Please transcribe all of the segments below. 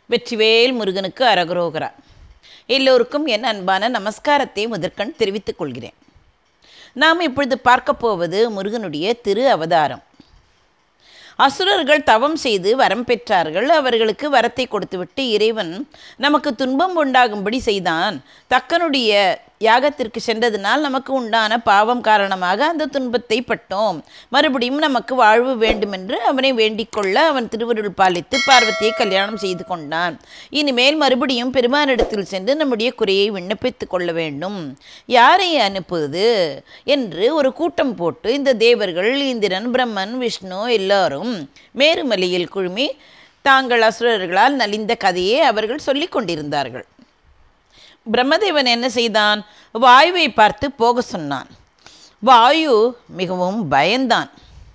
வெற்றிவேல் முருகனுக்கு அரகரோகரா எல்லோருக்கும் என் அன்பான நமஸ்காரத்தை முதற்கண் தெரிவித்துக் கொள்கிறேன் நாம் இப்பொழுது பார்க்க போவது முருகனுடைய திரு அவதாரம் அசுரர்கள் தவம் செய்து வரம் பெற்றார்கள் அவர்களுக்கு வரத்தை கொடுத்துவிட்டு இறைவன் நமக்கு துன்பம் உண்டாகும்படி செய்தான் தக்கனுடைய யாகத்திற்கு சென்றதனால் நமக்கு உண்டான பாவம் காரணமாக அந்த துன்பத்தை பட்டோம் மறுபடியும் நமக்கு வாழ்வு வேண்டுமென்று அவனை வேண்டிக் கொள்ள அவன் திருவருள் பாலித்து பார்வதியை கல்யாணம் செய்து கொண்டான் இனிமேல் மறுபடியும் பெருமானிடத்தில் சென்று நம்முடைய குறையை விண்ணப்பித்துக் கொள்ள வேண்டும் யாரை அனுப்புவது என்று ஒரு கூட்டம் போட்டு இந்த தேவர்கள் இந்திரன் பிரம்மன் விஷ்ணு எல்லாரும் மேருமலையில் குழுமி தாங்கள் அசுரர்களால் நலிந்த கதையை அவர்கள் சொல்லிக் கொண்டிருந்தார்கள் பிரம்மதேவன் என்ன செய்தான் வாயுவை பார்த்து போக சொன்னான் வாயு மிகவும் பயந்தான்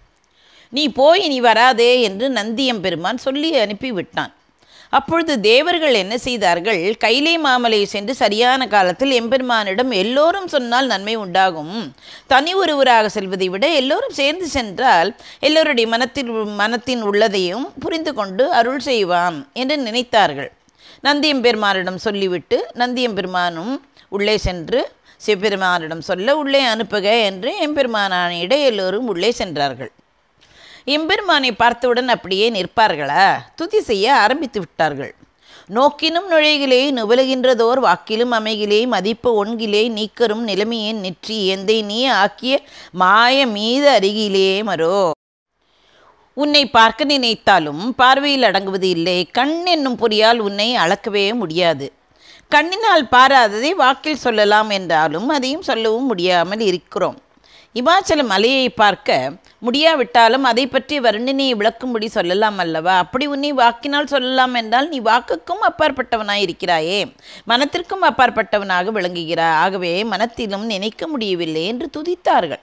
நீ போய் நீ வராதே என்று நந்தியம்பெருமான் சொல்லி அனுப்பிவிட்டான் அப்பொழுது தேவர்கள் என்ன செய்தார்கள் கைலை மாமலை சென்று சரியான காலத்தில் எம்பெருமானிடம் எல்லோரும் சொன்னால் நன்மை உண்டாகும் தனி ஒருவராக செல்வதை விட எல்லோரும் சேர்ந்து சென்றால் எல்லோருடைய மனத்தில் மனத்தின் உள்ளதையும் புரிந்து கொண்டு அருள் செய்வான் என்று நினைத்தார்கள் நந்தியம்பெருமானிடம் சொல்லிவிட்டு நந்தியம்பெருமானும் உள்ளே சென்று சிவபெருமானிடம் சொல்ல உள்ளே அனுப்புக என்று எம்பெருமானானிட எல்லோரும் உள்ளே சென்றார்கள் எம்பெருமானை பார்த்தவுடன் அப்படியே நிற்பார்களா துதி செய்ய ஆரம்பித்து விட்டார்கள் நோக்கினும் நுழைகிலே நுவலுகின்றதோர் வாக்கிலும் அமைகிலே மதிப்பு ஒன்கிலே நீக்கரும் நிலைமையின் நிற்றி எந்தை நீ ஆக்கிய மாய மீது அருகிலே மரோ உன்னை பார்க்க நினைத்தாலும் பார்வையில் அடங்குவது இல்லை கண் என்னும் பொறியால் உன்னை அளக்கவே முடியாது கண்ணினால் பாராததை வாக்கில் சொல்லலாம் என்றாலும் அதையும் சொல்லவும் முடியாமல் இருக்கிறோம் இமாச்சல மலையை பார்க்க முடியாவிட்டாலும் அதை பற்றி வர்ணனையை விளக்கும்படி சொல்லலாம் அல்லவா அப்படி உன்னை வாக்கினால் சொல்லலாம் என்றால் நீ வாக்குக்கும் அப்பாற்பட்டவனாய் இருக்கிறாயே மனத்திற்கும் அப்பாற்பட்டவனாக விளங்குகிறாய் ஆகவே மனத்திலும் நினைக்க முடியவில்லை என்று துதித்தார்கள்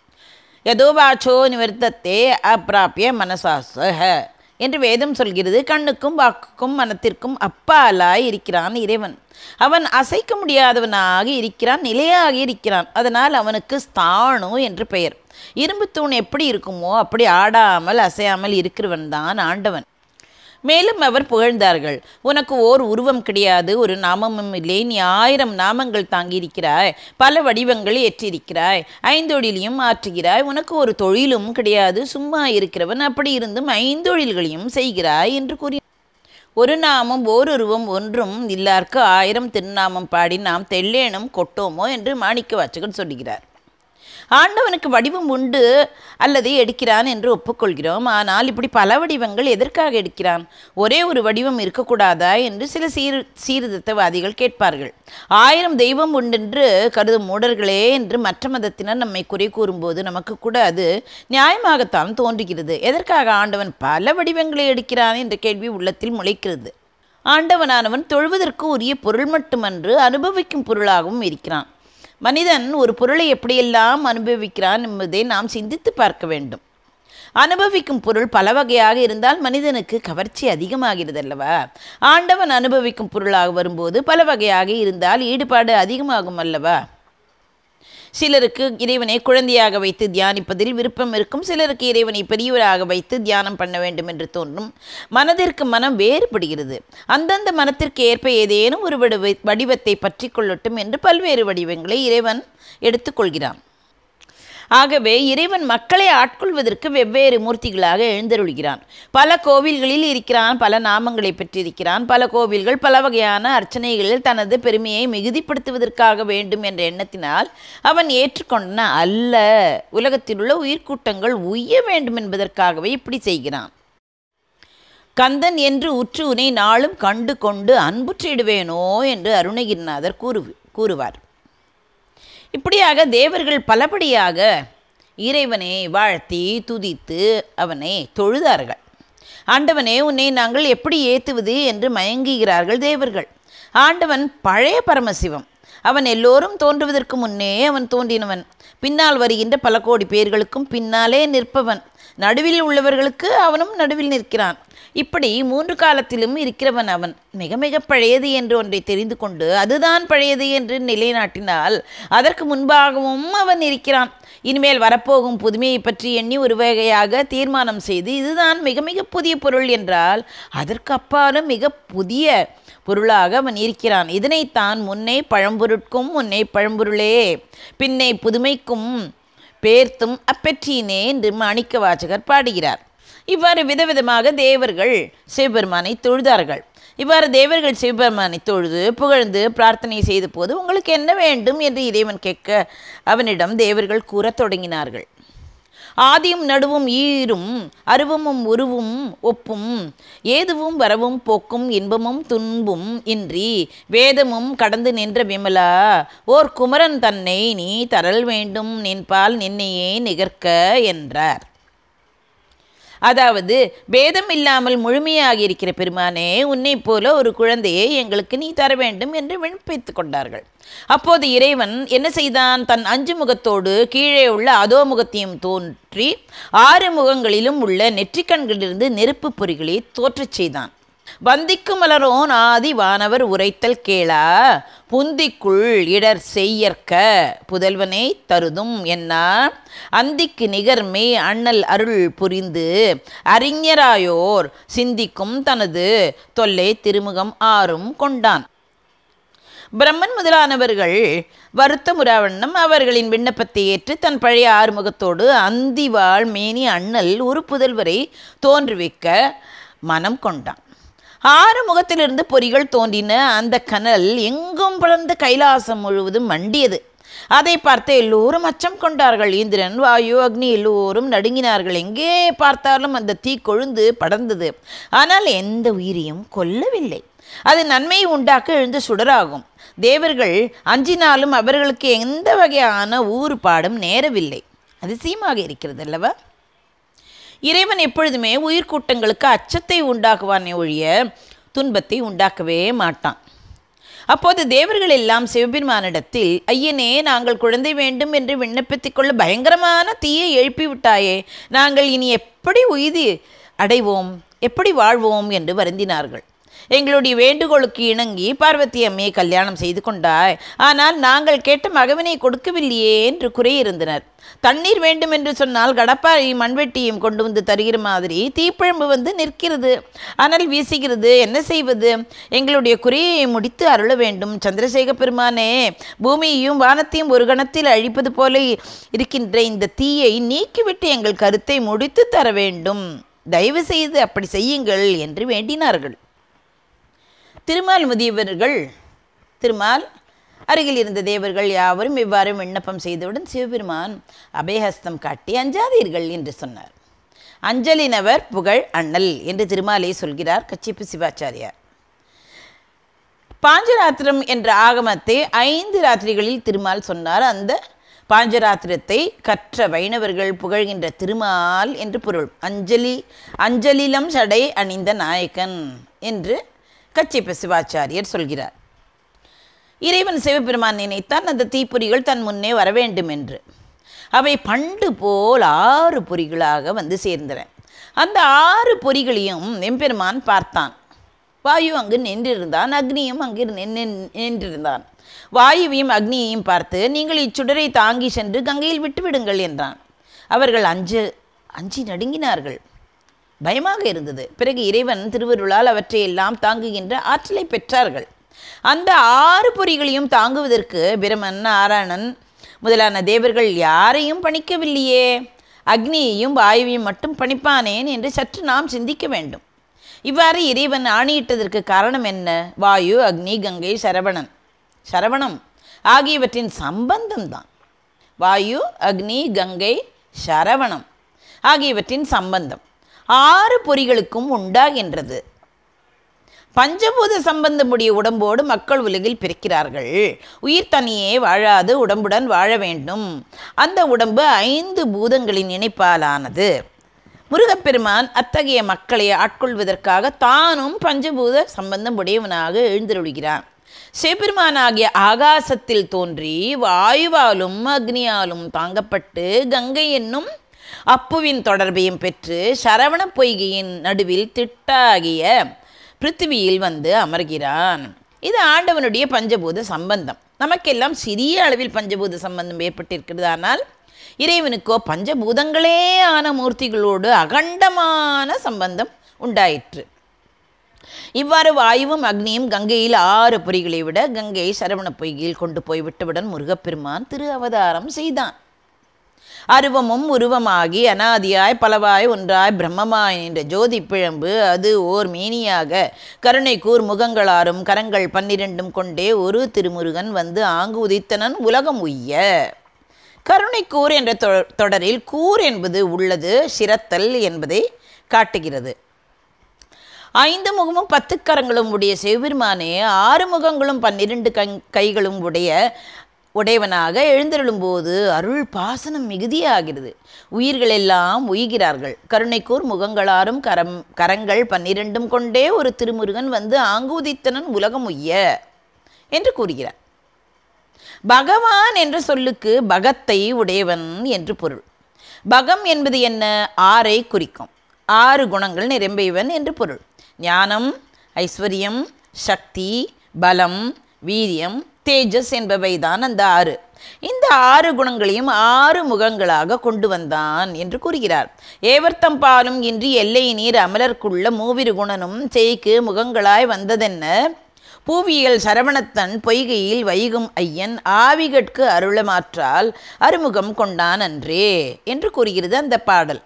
யதோவாச்சோ நிவர்த்தத்தே அப்பிராப்பிய மனசாசக என்று வேதம் சொல்கிறது கண்ணுக்கும் வாக்குக்கும் மனத்திற்கும் அப்பாலாய் இருக்கிறான் இறைவன் அவன் அசைக்க முடியாதவனாக இருக்கிறான் நிலையாக இருக்கிறான் அதனால் அவனுக்கு ஸ்தானு என்று பெயர் இரும்பு தூண் எப்படி இருக்குமோ அப்படி ஆடாமல் அசையாமல் இருக்கிறவன் தான் ஆண்டவன் மேலும் அவர் புகழ்ந்தார்கள் உனக்கு ஓர் உருவம் கிடையாது ஒரு நாமமும் இல்லை நீ ஆயிரம் நாமங்கள் தாங்கியிருக்கிறாய் பல வடிவங்கள் ஏற்றிருக்கிறாய் ஐந்தொழிலையும் ஆற்றுகிறாய் உனக்கு ஒரு தொழிலும் கிடையாது சும்மா இருக்கிறவன் அப்படி இருந்தும் ஐந்தொழில்களையும் செய்கிறாய் என்று கூறி ஒரு நாமம் ஓருருவம் ஒன்றும் இல்லார்க்கு ஆயிரம் திருநாமம் பாடி நாம் தெல்லேனும் கொட்டோமோ என்று மாணிக்க வாச்சகன் சொல்லுகிறார் ஆண்டவனுக்கு வடிவம் உண்டு அல்லது எடுக்கிறான் என்று ஒப்புக்கொள்கிறோம் ஆனால் இப்படி பல வடிவங்கள் எதற்காக எடுக்கிறான் ஒரே ஒரு வடிவம் இருக்கக்கூடாதா என்று சில சீர் சீர்திருத்தவாதிகள் கேட்பார்கள் ஆயிரம் தெய்வம் உண்டென்று கருதும் மூடர்களே என்று மற்ற மதத்தினர் நம்மை குறை கூறும்போது நமக்கு கூட அது நியாயமாகத்தான் தோன்றுகிறது எதற்காக ஆண்டவன் பல வடிவங்களை எடுக்கிறான் என்ற கேள்வி உள்ளத்தில் முளைக்கிறது ஆண்டவனானவன் தொழுவதற்கு உரிய பொருள் மட்டுமன்று அனுபவிக்கும் பொருளாகவும் இருக்கிறான் மனிதன் ஒரு பொருளை எப்படியெல்லாம் அனுபவிக்கிறான் என்பதை நாம் சிந்தித்து பார்க்க வேண்டும் அனுபவிக்கும் பொருள் பல வகையாக இருந்தால் மனிதனுக்கு கவர்ச்சி அதிகமாகிறது அல்லவா ஆண்டவன் அனுபவிக்கும் பொருளாக வரும்போது பல வகையாக இருந்தால் ஈடுபாடு அதிகமாகும் அல்லவா சிலருக்கு இறைவனை குழந்தையாக வைத்து தியானிப்பதில் விருப்பம் இருக்கும் சிலருக்கு இறைவனை பெரியவராக வைத்து தியானம் பண்ண வேண்டும் என்று தோன்றும் மனதிற்கு மனம் வேறுபடுகிறது அந்தந்த மனத்திற்கு ஏற்ப ஏதேனும் ஒரு வடிவ வடிவத்தை பற்றி கொள்ளட்டும் என்று பல்வேறு வடிவங்களை இறைவன் எடுத்துக்கொள்கிறான் ஆகவே இறைவன் மக்களை ஆட்கொள்வதற்கு வெவ்வேறு மூர்த்திகளாக எழுந்தருள்கிறான் பல கோவில்களில் இருக்கிறான் பல நாமங்களை பெற்றிருக்கிறான் பல கோவில்கள் பல வகையான அர்ச்சனைகளில் தனது பெருமையை மிகுதிப்படுத்துவதற்காக வேண்டும் என்ற எண்ணத்தினால் அவன் ஏற்றுக்கொண்டன அல்ல உலகத்தில் உள்ள உயிர்க்கூட்டங்கள் உய்ய வேண்டும் என்பதற்காகவே இப்படி செய்கிறான் கந்தன் என்று உற்று உனை நாளும் கண்டு கொண்டு அன்புற்றிடுவேனோ என்று அருணகிரிநாதர் கூறு கூறுவார் இப்படியாக தேவர்கள் பலபடியாக இறைவனை வாழ்த்தி துதித்து அவனை தொழுதார்கள் ஆண்டவனே உன்னை நாங்கள் எப்படி ஏத்துவது என்று மயங்குகிறார்கள் தேவர்கள் ஆண்டவன் பழைய பரமசிவம் அவன் எல்லோரும் தோன்றுவதற்கு முன்னே அவன் தோன்றினவன் பின்னால் வருகின்ற பல கோடி பேர்களுக்கும் பின்னாலே நிற்பவன் நடுவில் உள்ளவர்களுக்கு அவனும் நடுவில் நிற்கிறான் இப்படி மூன்று காலத்திலும் இருக்கிறவன் அவன் மிக மிக பழையது என்று ஒன்றை தெரிந்து கொண்டு அதுதான் பழையது என்று நிலைநாட்டினால் அதற்கு முன்பாகவும் அவன் இருக்கிறான் இனிமேல் வரப்போகும் புதுமையை பற்றி எண்ணி ஒரு வகையாக தீர்மானம் செய்து இதுதான் மிக மிக புதிய பொருள் என்றால் அதற்கு அப்பாலும் மிக புதிய பொருளாக அவன் இருக்கிறான் இதனைத்தான் முன்னே பழம்பொருட்கும் முன்னே பழம்பொருளே பின்னே புதுமைக்கும் பேர்த்தும் அப்பெற்றியினே என்று மாணிக்க வாசகர் பாடுகிறார் இவ்வாறு விதவிதமாக தேவர்கள் சிவபெருமானை தொழுதார்கள் இவ்வாறு தேவர்கள் சிவபெருமானை தொழுது புகழ்ந்து பிரார்த்தனை செய்த போது உங்களுக்கு என்ன வேண்டும் என்று இறைவன் கேட்க அவனிடம் தேவர்கள் கூறத் தொடங்கினார்கள் ஆதியும் நடுவும் ஈரும் அருவமும் உருவும் ஒப்பும் ஏதுவும் வரவும் போக்கும் இன்பமும் துன்பும் இன்றி வேதமும் கடந்து நின்ற விமலா ஓர் குமரன் தன்னை நீ தரல் வேண்டும் நின்பால் நின்னையே நிகர்க்க என்றார் அதாவது பேதம் இல்லாமல் முழுமையாக இருக்கிற பெருமானே உன்னைப் போல ஒரு குழந்தையை எங்களுக்கு நீ தர வேண்டும் என்று விண்ணப்பித்துக் கொண்டார்கள் அப்போது இறைவன் என்ன செய்தான் தன் அஞ்சு முகத்தோடு கீழே உள்ள அதோ முகத்தையும் தோன்றி ஆறு முகங்களிலும் உள்ள நெற்றிக்கண்களிலிருந்து நெருப்பு பொறிகளை தோற்றச் செய்தான் வந்திக்கு மலரோன் ஆதி வானவர் உரைத்தல் கேளா புந்திக்குள் இடர் செய்யற்க புதல்வனை தருதும் என்ன அந்திக்கு நிகர்மே அண்ணல் அருள் புரிந்து அறிஞராயோர் சிந்திக்கும் தனது தொல்லை திருமுகம் ஆறும் கொண்டான் பிரம்மன் முதலானவர்கள் வருத்தமுறாவண்ணம் அவர்களின் விண்ணப்பத்தை ஏற்று தன் பழைய ஆறுமுகத்தோடு அந்திவாள் மேனி அண்ணல் ஒரு புதல்வரை தோன்றுவிக்க மனம் கொண்டான் ஆறு முகத்திலிருந்து பொறிகள் தோன்றின அந்த கனல் எங்கும் பறந்து கைலாசம் முழுவதும் மண்டியது அதை பார்த்து எல்லோரும் அச்சம் கொண்டார்கள் இந்திரன் வாயு அக்னி எல்லோரும் நடுங்கினார்கள் எங்கே பார்த்தாலும் அந்த தீ கொழுந்து படர்ந்தது ஆனால் எந்த உயிரையும் கொல்லவில்லை அது நன்மையை உண்டாக்க எழுந்து சுடராகும் தேவர்கள் அஞ்சினாலும் அவர்களுக்கு எந்த வகையான ஊறுபாடும் நேரவில்லை அதிசயமாக இருக்கிறது அல்லவா இறைவன் எப்பொழுதுமே உயிர்க்கூட்டங்களுக்கு அச்சத்தை உண்டாக்குவானே ஒழிய துன்பத்தை உண்டாக்கவே மாட்டான் அப்போது தேவர்கள் எல்லாம் சிவபெருமானிடத்தில் ஐயனே நாங்கள் குழந்தை வேண்டும் என்று விண்ணப்பித்துக் கொள்ள பயங்கரமான தீயை எழுப்பி விட்டாயே நாங்கள் இனி எப்படி உய்தி அடைவோம் எப்படி வாழ்வோம் என்று வருந்தினார்கள் எங்களுடைய வேண்டுகோளுக்கு இணங்கி பார்வதி அம்மையை கல்யாணம் செய்து கொண்டாய் ஆனால் நாங்கள் கேட்ட மகவினை கொடுக்கவில்லையே என்று குறையிருந்தனர் தண்ணீர் வேண்டும் என்று சொன்னால் கடப்பாரையும் மண்வெட்டியும் கொண்டு வந்து தருகிற மாதிரி தீப்பிழம்பு வந்து நிற்கிறது அனல் வீசுகிறது என்ன செய்வது எங்களுடைய குறையை முடித்து அருள வேண்டும் சந்திரசேகர பெருமானே பூமியையும் வானத்தையும் ஒரு கணத்தில் அழிப்பது போல இருக்கின்ற இந்த தீயை நீக்கிவிட்டு எங்கள் கருத்தை முடித்து தர வேண்டும் தயவு செய்து அப்படி செய்யுங்கள் என்று வேண்டினார்கள் திருமால் முதியவர்கள் திருமால் அருகில் இருந்த தேவர்கள் யாவரும் இவ்வாறு விண்ணப்பம் செய்தவுடன் சிவபெருமான் அபயஹஸ்தம் காட்டி அஞ்சாதீர்கள் என்று சொன்னார் அஞ்சலினவர் புகழ் அண்ணல் என்று திருமாலே சொல்கிறார் கச்சிப்பு சிவாச்சாரியார் பாஞ்சராத்திரம் என்ற ஆகமத்தை ஐந்து ராத்திரிகளில் திருமால் சொன்னார் அந்த பாஞ்சராத்திரத்தை கற்ற வைணவர்கள் புகழ்கின்ற திருமால் என்று பொருள் அஞ்சலி அஞ்சலிலம் சடை அணிந்த நாயக்கன் என்று கச்சிப்ப சிவாச்சாரியர் சொல்கிறார் இறைவன் சிவபெருமான் நினைத்தான் அந்த தீப்பொறிகள் தன் முன்னே வர வேண்டும் என்று அவை பண்டு போல் ஆறு பொறிகளாக வந்து சேர்ந்தன அந்த ஆறு பொறிகளையும் எம்பெருமான் பார்த்தான் வாயு அங்கு நின்றிருந்தான் அக்னியும் அங்கு நின்று நின்றிருந்தான் வாயுவையும் அக்னியையும் பார்த்து நீங்கள் இச்சுடரை தாங்கி சென்று கங்கையில் விட்டுவிடுங்கள் என்றான் அவர்கள் அஞ்சு அஞ்சி நடுங்கினார்கள் பயமாக இருந்தது பிறகு இறைவன் திருவருளால் அவற்றை எல்லாம் தாங்குகின்ற ஆற்றலை பெற்றார்கள் அந்த ஆறு பொறிகளையும் தாங்குவதற்கு பிரமன் நாராயணன் முதலான தேவர்கள் யாரையும் பணிக்கவில்லையே அக்னியையும் வாயுவையும் மட்டும் பணிப்பானேன் என்று சற்று நாம் சிந்திக்க வேண்டும் இவ்வாறு இறைவன் ஆணையிட்டதற்கு காரணம் என்ன வாயு அக்னி கங்கை சரவணன் சரவணம் ஆகியவற்றின் சம்பந்தம்தான் வாயு அக்னி கங்கை சரவணம் ஆகியவற்றின் சம்பந்தம் ஆறு பொறிகளுக்கும் உண்டாகின்றது பஞ்சபூத சம்பந்தமுடைய உடம்போடு மக்கள் உலகில் பிறக்கிறார்கள் உயிர் தனியே வாழாது உடம்புடன் வாழ வேண்டும் அந்த உடம்பு ஐந்து பூதங்களின் இணைப்பாலானது முருகப்பெருமான் அத்தகைய மக்களை ஆட்கொள்வதற்காக தானும் பஞ்சபூத சம்பந்தம் உடையவனாக எழுந்தருளுகிறான் சிவபெருமானாகிய ஆகாசத்தில் தோன்றி வாயுவாலும் அக்னியாலும் தாங்கப்பட்டு கங்கை என்னும் அப்புவின் தொடர்பையும் பெற்று சரவண பொய்கையின் நடுவில் திட்டாகிய பிருத்திவியில் வந்து அமர்கிறான் இது ஆண்டவனுடைய பஞ்சபூத சம்பந்தம் நமக்கெல்லாம் சிறிய அளவில் பஞ்சபூத சம்பந்தம் ஏற்பட்டிருக்கிறது ஆனால் இறைவனுக்கோ பஞ்சபூதங்களே ஆன மூர்த்திகளோடு அகண்டமான சம்பந்தம் உண்டாயிற்று இவ்வாறு வாயுவும் அக்னியும் கங்கையில் ஆறு பொறிகளை விட கங்கை சரவண பொய்கையில் கொண்டு போய் விட்டவுடன் முருகப்பெருமான் திரு அவதாரம் செய்தான் அருவமும் உருவமாகி அனாதியாய் பலவாய் ஒன்றாய் பிரம்மமாய் நின்ற ஜோதி பிழம்பு அது ஓர் மேனியாக கருணை கூர் முகங்களாரும் கரங்கள் பன்னிரண்டும் கொண்டே ஒரு திருமுருகன் வந்து ஆங்கு உதித்தனன் உலகம் உய்ய கருணை கூர் என்ற தொ- தொடரில் கூர் என்பது உள்ளது சிரத்தல் என்பதை காட்டுகிறது ஐந்து முகமும் பத்து கரங்களும் உடைய சிவபெருமானே ஆறு முகங்களும் பன்னிரண்டு கங் கைகளும் உடைய உடையவனாக எழுந்தருளும்போது அருள் பாசனம் மிகுதியாகிறது உயிர்கள் எல்லாம் உய்கிறார்கள் கருணைக்கூர் முகங்களாரும் கரம் கரங்கள் பன்னிரண்டும் கொண்டே ஒரு திருமுருகன் வந்து ஆங்கூதித்தனன் உலகம் உய்ய என்று கூறுகிறார் பகவான் என்ற சொல்லுக்கு பகத்தை உடையவன் என்று பொருள் பகம் என்பது என்ன ஆறை குறிக்கும் ஆறு குணங்கள் நிரம்பியவன் என்று பொருள் ஞானம் ஐஸ்வர்யம் சக்தி பலம் வீரியம் தேஜஸ் என்பவை தான் அந்த ஆறு இந்த ஆறு குணங்களையும் ஆறு முகங்களாக கொண்டு வந்தான் என்று கூறுகிறார் ஏவர்த்தம் பாலும் இன்றி எல்லை நீர் அமலர்க்குள்ள மூவிரு குணனும் செய்க்கு முகங்களாய் வந்ததென்ன பூவியல் சரவணத்தன் பொய்கையில் வைகும் ஐயன் ஆவிகட்கு அருளமாற்றால் அருமுகம் கொண்டான் அன்றே என்று கூறுகிறது அந்த பாடல்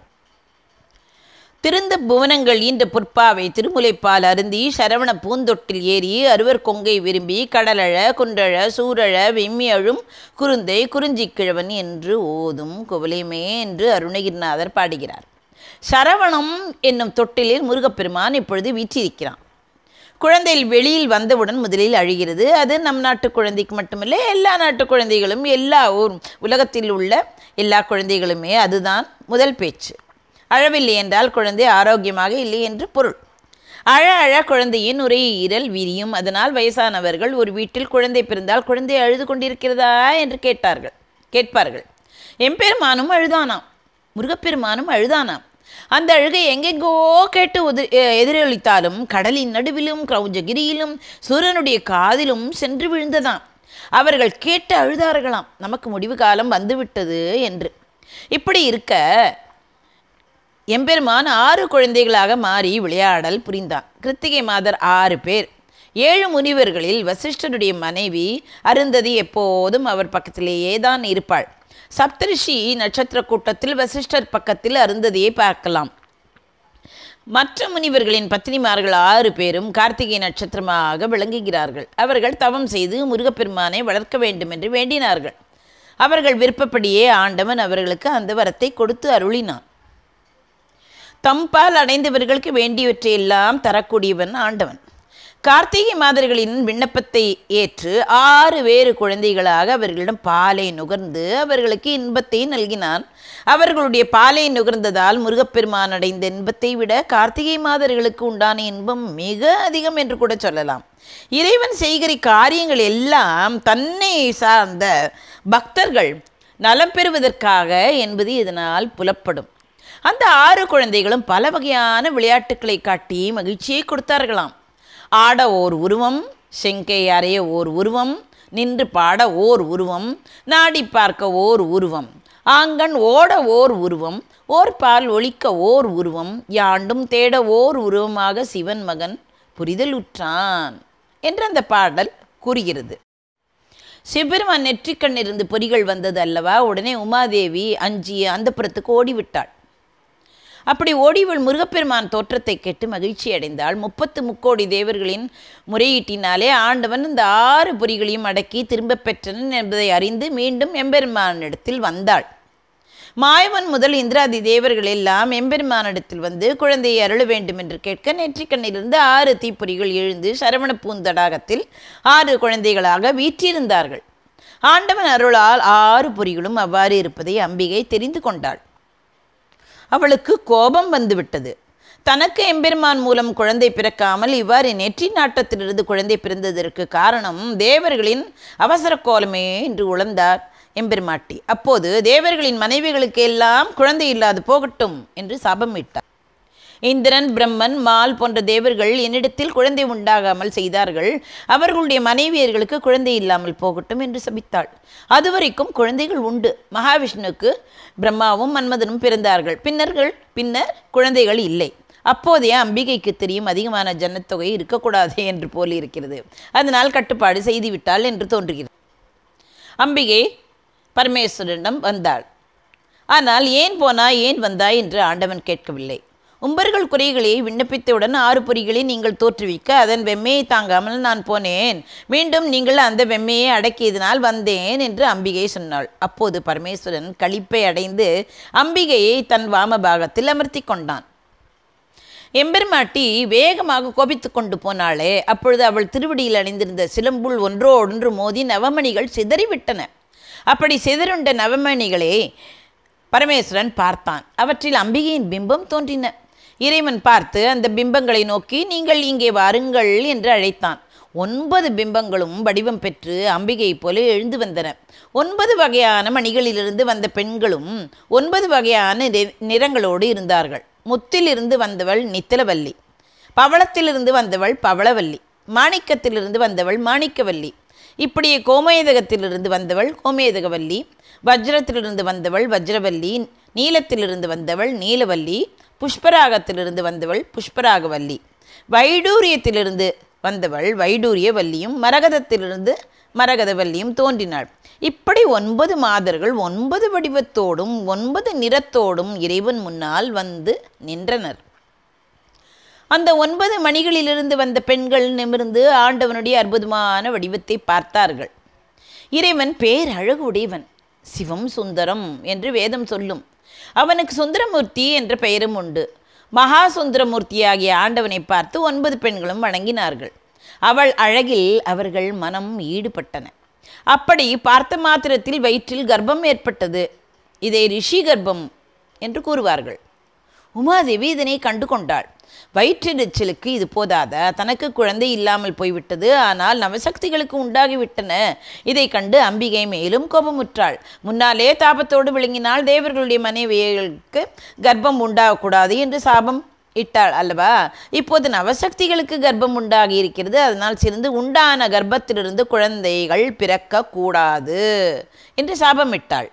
திருந்த புவனங்கள் ஈன்ற பொற்பாவை திருமுலைப்பால் அருந்தி சரவண பூந்தொட்டில் ஏறி அறுவர் கொங்கை விரும்பி கடலழ குன்றழ சூரழ வெம்மி அழும் குருந்தை குறிஞ்சிக்கிழவன் என்று ஓதும் குவலைமே என்று அருணகிரிநாதர் பாடுகிறார் சரவணம் என்னும் தொட்டிலில் முருகப்பெருமான் இப்பொழுது வீற்றிருக்கிறான் குழந்தை வெளியில் வந்தவுடன் முதலில் அழுகிறது அது நம் நாட்டு குழந்தைக்கு மட்டுமில்லை எல்லா நாட்டு குழந்தைகளும் எல்லா ஊர் உலகத்தில் உள்ள எல்லா குழந்தைகளுமே அதுதான் முதல் பேச்சு அழவில்லை என்றால் குழந்தை ஆரோக்கியமாக இல்லை என்று பொருள் அழ அழ குழந்தையின் நுரையீரல் விரியும் அதனால் வயசானவர்கள் ஒரு வீட்டில் குழந்தை பிறந்தால் குழந்தை அழுது கொண்டிருக்கிறதா என்று கேட்டார்கள் கேட்பார்கள் எம்பெருமானும் அழுதானாம் முருகப்பெருமானும் அழுதானாம் அந்த அழுகை எங்கெங்கோ கேட்டு உது எ- எதிரொலித்தாலும் கடலின் நடுவிலும் கிரௌஞ்சகிரியிலும் சூரியனுடைய காதிலும் சென்று விழுந்ததாம் அவர்கள் கேட்டு அழுதார்களாம் நமக்கு முடிவு காலம் வந்துவிட்டது என்று இப்படி இருக்க எம்பெருமான் ஆறு குழந்தைகளாக மாறி விளையாடல் புரிந்தான் கிருத்திகை மாதர் ஆறு பேர் ஏழு முனிவர்களில் வசிஷ்டருடைய மனைவி அருந்ததி எப்போதும் அவர் பக்கத்திலேயே தான் இருப்பாள் சப்தரிஷி நட்சத்திர கூட்டத்தில் வசிஷ்டர் பக்கத்தில் அருந்ததியை பார்க்கலாம் மற்ற முனிவர்களின் பத்தினிமார்கள் ஆறு பேரும் கார்த்திகை நட்சத்திரமாக விளங்குகிறார்கள் அவர்கள் தவம் செய்து முருகப்பெருமானை வளர்க்க வேண்டும் என்று வேண்டினார்கள் அவர்கள் விருப்பப்படியே ஆண்டவன் அவர்களுக்கு அந்த வரத்தை கொடுத்து அருளினான் தம்பால் அடைந்தவர்களுக்கு வேண்டியவற்றை எல்லாம் தரக்கூடியவன் ஆண்டவன் கார்த்திகை மாதர்களின் விண்ணப்பத்தை ஏற்று ஆறு வேறு குழந்தைகளாக அவர்களிடம் பாலை நுகர்ந்து அவர்களுக்கு இன்பத்தை நல்கினான் அவர்களுடைய பாலை நுகர்ந்ததால் முருகப்பெருமான் அடைந்த இன்பத்தை விட கார்த்திகை மாதர்களுக்கு உண்டான இன்பம் மிக அதிகம் என்று கூட சொல்லலாம் இறைவன் செய்கிற காரியங்கள் எல்லாம் தன்னை சார்ந்த பக்தர்கள் நலம் பெறுவதற்காக என்பது இதனால் புலப்படும் அந்த ஆறு குழந்தைகளும் பல வகையான விளையாட்டுக்களை காட்டி மகிழ்ச்சியை கொடுத்தார்களாம் ஆட ஓர் உருவம் செங்கை அறைய ஓர் உருவம் நின்று பாட ஓர் உருவம் நாடி பார்க்க ஓர் உருவம் ஆங்கண் ஓட ஓர் உருவம் ஓர் பால் ஒழிக்க ஓர் உருவம் யாண்டும் தேட ஓர் உருவமாக சிவன் மகன் புரிதல் உற்றான் என்று அந்த பாடல் கூறுகிறது சிவபெருமான் நெற்றிக்கண்ணிருந்து பொறிகள் வந்தது அல்லவா உடனே உமாதேவி அஞ்சி அந்தப்புறத்துக்கு ஓடிவிட்டாள் அப்படி ஓடிவள் முருகப்பெருமான் தோற்றத்தை கேட்டு மகிழ்ச்சி அடைந்தாள் முப்பத்து முக்கோடி தேவர்களின் முறையீட்டினாலே ஆண்டவன் இந்த ஆறு பொறிகளையும் அடக்கி திரும்பப் பெற்றனன் என்பதை அறிந்து மீண்டும் எம்பெருமானிடத்தில் வந்தாள் மாயவன் முதல் இந்திராதி தேவர்கள் எல்லாம் எம்பெருமானிடத்தில் வந்து குழந்தையை அருள வேண்டும் என்று கேட்க நெற்றிக்கண்ணிலிருந்து ஆறு தீப்பொறிகள் எழுந்து சரவண பூந்தடாகத்தில் ஆறு குழந்தைகளாக வீற்றிருந்தார்கள் ஆண்டவன் அருளால் ஆறு பொறிகளும் அவ்வாறு இருப்பதை அம்பிகை தெரிந்து கொண்டாள் அவளுக்கு கோபம் வந்துவிட்டது தனக்கு எம்பெருமான் மூலம் குழந்தை பிறக்காமல் இவ்வாறு நெற்றி நாட்டத்திலிருந்து குழந்தை பிறந்ததற்கு காரணம் தேவர்களின் அவசர கோலமே என்று உழந்தார் எம்பெருமாட்டி அப்போது தேவர்களின் மனைவிகளுக்கு எல்லாம் குழந்தை இல்லாது போகட்டும் என்று சாபமிட்டார் இந்திரன் பிரம்மன் மால் போன்ற தேவர்கள் என்னிடத்தில் குழந்தை உண்டாகாமல் செய்தார்கள் அவர்களுடைய மனைவியர்களுக்கு குழந்தை இல்லாமல் போகட்டும் என்று சபித்தாள் அதுவரைக்கும் குழந்தைகள் உண்டு மகாவிஷ்ணுவுக்கு பிரம்மாவும் மன்மதனும் பிறந்தார்கள் பின்னர்கள் பின்னர் குழந்தைகள் இல்லை அப்போதைய அம்பிகைக்கு தெரியும் அதிகமான ஜனத்தொகை இருக்கக்கூடாது என்று போல் இருக்கிறது அதனால் கட்டுப்பாடு செய்துவிட்டாள் என்று தோன்றுகிறது அம்பிகை பரமேஸ்வரனிடம் வந்தாள் ஆனால் ஏன் போனாய் ஏன் வந்தாய் என்று ஆண்டவன் கேட்கவில்லை உம்பர்கள் குறைகளை விண்ணப்பித்தவுடன் ஆறு பொறிகளை நீங்கள் தோற்றுவிக்க அதன் வெம்மையை தாங்காமல் நான் போனேன் மீண்டும் நீங்கள் அந்த வெம்மையை அடக்கியதனால் வந்தேன் என்று அம்பிகை சொன்னாள் அப்போது பரமேஸ்வரன் களிப்பை அடைந்து அம்பிகையை தன் வாமபாகத்தில் அமர்த்தி கொண்டான் எம்பெருமாட்டி வேகமாக கோபித்து கொண்டு போனாளே அப்பொழுது அவள் திருவடியில் அணிந்திருந்த சிலம்புள் ஒன்றோடொன்று மோதி நவமணிகள் சிதறிவிட்டன அப்படி சிதறுண்ட நவமணிகளை பரமேஸ்வரன் பார்த்தான் அவற்றில் அம்பிகையின் பிம்பம் தோன்றின இறைவன் பார்த்து அந்த பிம்பங்களை நோக்கி நீங்கள் இங்கே வாருங்கள் என்று அழைத்தான் ஒன்பது பிம்பங்களும் வடிவம் பெற்று அம்பிகை போல எழுந்து வந்தன ஒன்பது வகையான மணிகளிலிருந்து வந்த பெண்களும் ஒன்பது வகையான நிற- நிறங்களோடு இருந்தார்கள் முத்திலிருந்து வந்தவள் நித்திலவல்லி பவளத்திலிருந்து வந்தவள் பவளவல்லி மாணிக்கத்திலிருந்து வந்தவள் மாணிக்கவல்லி இப்படியே கோமேதகத்திலிருந்து வந்தவள் கோமேதகவல்லி வஜ்ரத்திலிருந்து வந்தவள் வஜ்ரவல்லி நீலத்திலிருந்து வந்தவள் நீலவல்லி புஷ்பராகத்திலிருந்து வந்தவள் புஷ்பராகவல்லி வைடூரியத்திலிருந்து வந்தவள் வைடூரியவல்லியும் மரகதத்திலிருந்து மரகதவல்லியும் தோன்றினாள் இப்படி ஒன்பது மாதர்கள் ஒன்பது வடிவத்தோடும் ஒன்பது நிறத்தோடும் இறைவன் முன்னால் வந்து நின்றனர் அந்த ஒன்பது மணிகளிலிருந்து வந்த பெண்கள் நிமிர்ந்து ஆண்டவனுடைய அற்புதமான வடிவத்தை பார்த்தார்கள் இறைவன் பேரழகு உடையவன் சிவம் சுந்தரம் என்று வேதம் சொல்லும் அவனுக்கு சுந்தரமூர்த்தி என்ற பெயரும் உண்டு மகா சுந்தரமூர்த்தியாகிய ஆண்டவனை பார்த்து ஒன்பது பெண்களும் வணங்கினார்கள் அவள் அழகில் அவர்கள் மனம் ஈடுபட்டன அப்படி பார்த்த மாத்திரத்தில் வயிற்றில் கர்ப்பம் ஏற்பட்டது இதை ரிஷி கர்ப்பம் என்று கூறுவார்கள் உமாதேவி இதனை கண்டு கொண்டாள் வயிற்றெரிச்சலுக்கு இது போதாத தனக்கு குழந்தை இல்லாமல் போய்விட்டது ஆனால் நவசக்திகளுக்கு உண்டாகிவிட்டன இதை கண்டு அம்பிகை மேலும் கோபமுற்றாள் முன்னாலே தாபத்தோடு விளங்கினால் தேவர்களுடைய மனைவியர்களுக்கு கர்ப்பம் உண்டாகக்கூடாது என்று சாபம் இட்டாள் அல்லவா இப்போது நவசக்திகளுக்கு கர்ப்பம் உண்டாகி இருக்கிறது அதனால் சிறந்து உண்டான கர்ப்பத்திலிருந்து குழந்தைகள் பிறக்கக்கூடாது என்று சாபமிட்டாள்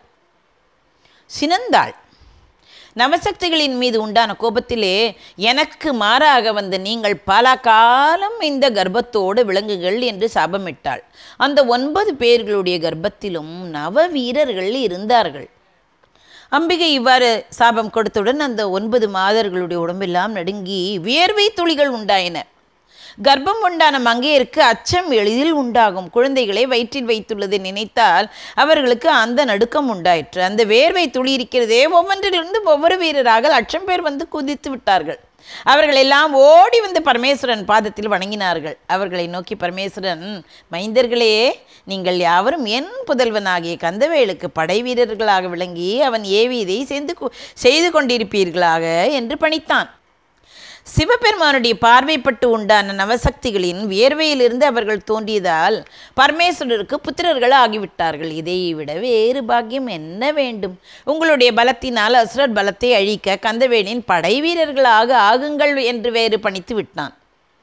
சினந்தாள் நவசக்திகளின் மீது உண்டான கோபத்திலே எனக்கு மாறாக வந்த நீங்கள் பல காலம் இந்த கர்ப்பத்தோடு விளங்குகள் என்று சாபமிட்டாள் அந்த ஒன்பது பேர்களுடைய கர்ப்பத்திலும் நவ வீரர்கள் இருந்தார்கள் அம்பிகை இவ்வாறு சாபம் கொடுத்தவுடன் அந்த ஒன்பது மாதர்களுடைய உடம்பெல்லாம் நடுங்கி வியர்வை துளிகள் உண்டாயின கர்ப்பம் உண்டான மங்கையருக்கு அச்சம் எளிதில் உண்டாகும் குழந்தைகளை வயிற்றில் வைத்துள்ளதை நினைத்தால் அவர்களுக்கு அந்த நடுக்கம் உண்டாயிற்று அந்த வேர்வை துளி இருக்கிறதே ஒவ்வொன்றிலிருந்து ஒவ்வொரு வீரராக லட்சம் பேர் வந்து குதித்து விட்டார்கள் அவர்கள் எல்லாம் ஓடி வந்து பரமேஸ்வரன் பாதத்தில் வணங்கினார்கள் அவர்களை நோக்கி பரமேஸ்வரன் மைந்தர்களே நீங்கள் யாவரும் என் புதல்வனாகிய கந்தவேலுக்கு படை வீரர்களாக விளங்கி அவன் ஏவியதை செய்து கொ- செய்து கொண்டிருப்பீர்களாக என்று பணித்தான் சிவபெருமானுடைய பார்வைப்பட்டு உண்டான நவசக்திகளின் வியர்வையிலிருந்து அவர்கள் தோன்றியதால் பரமேஸ்வரருக்கு புத்திரர்கள் ஆகிவிட்டார்கள் இதை விட வேறு பாக்கியம் என்ன வேண்டும் உங்களுடைய பலத்தினால் அசுரர் பலத்தை அழிக்க கந்தவேலின் படை வீரர்களாக ஆகுங்கள் என்று வேறு பணித்து விட்டான்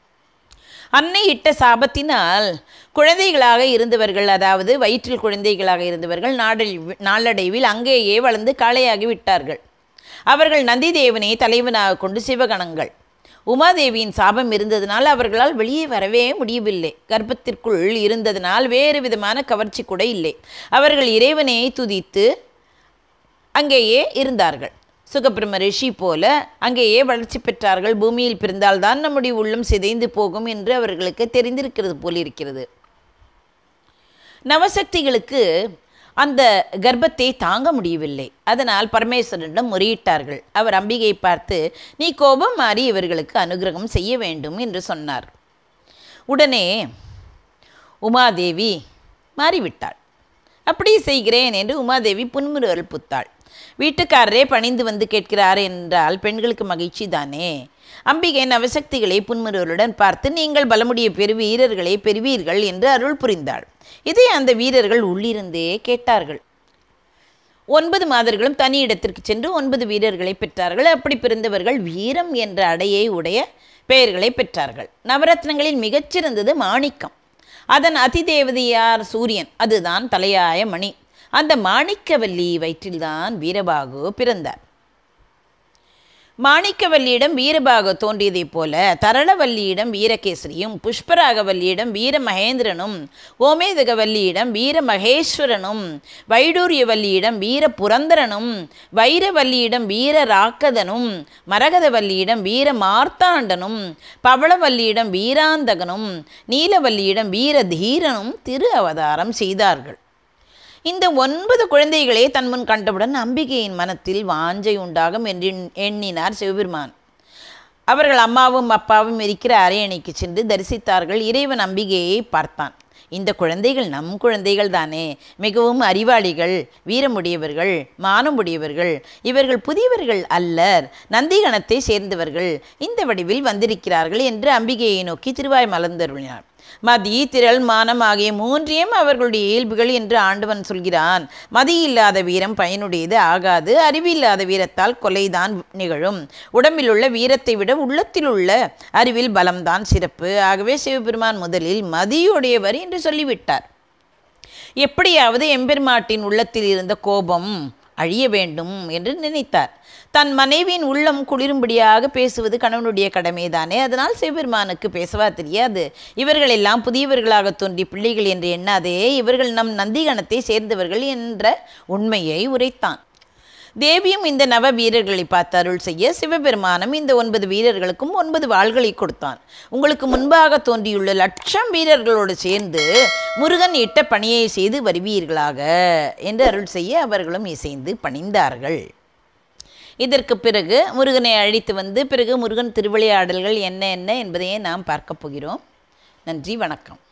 அன்னை இட்ட சாபத்தினால் குழந்தைகளாக இருந்தவர்கள் அதாவது வயிற்றில் குழந்தைகளாக இருந்தவர்கள் நாடழிவு நாளடைவில் அங்கேயே வளர்ந்து காளையாகி விட்டார்கள் அவர்கள் நந்திதேவனை தலைவனாக கொண்டு சிவகணங்கள் உமாதேவியின் சாபம் இருந்ததனால் அவர்களால் வெளியே வரவே முடியவில்லை கர்ப்பத்திற்குள் இருந்ததனால் வேறு விதமான கவர்ச்சி கூட இல்லை அவர்கள் இறைவனை துதித்து அங்கேயே இருந்தார்கள் சுகபிரம ரிஷி போல அங்கேயே வளர்ச்சி பெற்றார்கள் பூமியில் பிறந்தால்தான் நம்முடைய உள்ளம் சிதைந்து போகும் என்று அவர்களுக்கு தெரிந்திருக்கிறது போல் இருக்கிறது நவசக்திகளுக்கு அந்த கர்ப்பத்தை தாங்க முடியவில்லை அதனால் பரமேஸ்வரனிடம் முறையிட்டார்கள் அவர் அம்பிகை பார்த்து நீ கோபம் மாறி இவர்களுக்கு அனுகிரகம் செய்ய வேண்டும் என்று சொன்னார் உடனே உமாதேவி மாறிவிட்டாள் அப்படி செய்கிறேன் என்று உமாதேவி புன்முறுவல் புத்தாள் வீட்டுக்காரரே பணிந்து வந்து கேட்கிறார் என்றால் பெண்களுக்கு மகிழ்ச்சி தானே அம்பிகை நவசக்திகளை புன்முறுவலுடன் பார்த்து நீங்கள் பலமுடைய பெரு வீரர்களை பெறுவீர்கள் என்று அருள் புரிந்தாள் இதை அந்த வீரர்கள் உள்ளிருந்தே கேட்டார்கள் ஒன்பது மாதர்களும் தனி இடத்திற்கு சென்று ஒன்பது வீரர்களை பெற்றார்கள் அப்படி பிறந்தவர்கள் வீரம் என்ற அடையை உடைய பெயர்களை பெற்றார்கள் நவரத்னங்களில் மிகச்சிறந்தது மாணிக்கம் அதன் அதிதேவதையார் சூரியன் அதுதான் தலையாய மணி அந்த மாணிக்கவல்லி வயிற்றில்தான் வீரபாகு பிறந்தார் மாணிக்கவல்லியிடம் வீரபாகு தோன்றியதைப் போல தரளவல்லியிடம் வீரகேசரியும் புஷ்பராகவல்லியிடம் வீர மகேந்திரனும் ஓமேதகவல்லியிடம் வீர மகேஸ்வரனும் வைடூரியவல்லியிடம் வீர புரந்தரனும் வைரவல்லியிடம் வீர ராக்கதனும் மரகதவல்லியிடம் வீர மார்த்தாண்டனும் பவளவல்லியிடம் வீராந்தகனும் நீலவல்லியிடம் வீர தீரனும் திரு அவதாரம் செய்தார்கள் இந்த ஒன்பது குழந்தைகளே தன் முன் கண்டவுடன் அம்பிகையின் மனத்தில் வாஞ்சை உண்டாகும் என்று எண்ணினார் சிவபெருமான் அவர்கள் அம்மாவும் அப்பாவும் இருக்கிற அரையணைக்கு சென்று தரிசித்தார்கள் இறைவன் அம்பிகையை பார்த்தான் இந்த குழந்தைகள் நம் குழந்தைகள் தானே மிகவும் அறிவாளிகள் வீரமுடையவர்கள் மானமுடையவர்கள் இவர்கள் புதியவர்கள் அல்லர் நந்திகணத்தை சேர்ந்தவர்கள் இந்த வடிவில் வந்திருக்கிறார்கள் என்று அம்பிகையை நோக்கி திருவாய் மலர்ந்தருளினார் மதி திரள் மானம் ஆகிய மூன்றையும் அவர்களுடைய இயல்புகள் என்று ஆண்டவன் சொல்கிறான் மதி இல்லாத வீரம் பயனுடையது ஆகாது அறிவில்லாத வீரத்தால் கொலைதான் நிகழும் உடம்பில் உள்ள வீரத்தை விட உள்ளத்தில் உள்ள அறிவில் பலம்தான் சிறப்பு ஆகவே சிவபெருமான் முதலில் மதியுடையவர் என்று சொல்லிவிட்டார் எப்படியாவது எம்பெருமாட்டின் உள்ளத்தில் இருந்த கோபம் அழிய வேண்டும் என்று நினைத்தார் தன் மனைவியின் உள்ளம் குளிரும்படியாக பேசுவது கணவனுடைய கடமைதானே அதனால் சிவபெருமானுக்கு பேசவா தெரியாது இவர்கள் எல்லாம் புதியவர்களாக தோன்றி பிள்ளைகள் என்று எண்ணாதே இவர்கள் நம் நந்திகணத்தை சேர்ந்தவர்கள் என்ற உண்மையை உரைத்தான் தேவியும் இந்த நவ வீரர்களை பார்த்து அருள் செய்ய சிவபெருமானும் இந்த ஒன்பது வீரர்களுக்கும் ஒன்பது வாள்களை கொடுத்தான் உங்களுக்கு முன்பாக தோன்றியுள்ள லட்சம் வீரர்களோடு சேர்ந்து முருகன் இட்ட பணியை செய்து வருவீர்களாக என்று அருள் செய்ய அவர்களும் இசைந்து பணிந்தார்கள் இதற்கு பிறகு முருகனை அழைத்து வந்து பிறகு முருகன் திருவிளையாடல்கள் என்ன என்ன என்பதையே நாம் பார்க்கப் போகிறோம் நன்றி வணக்கம்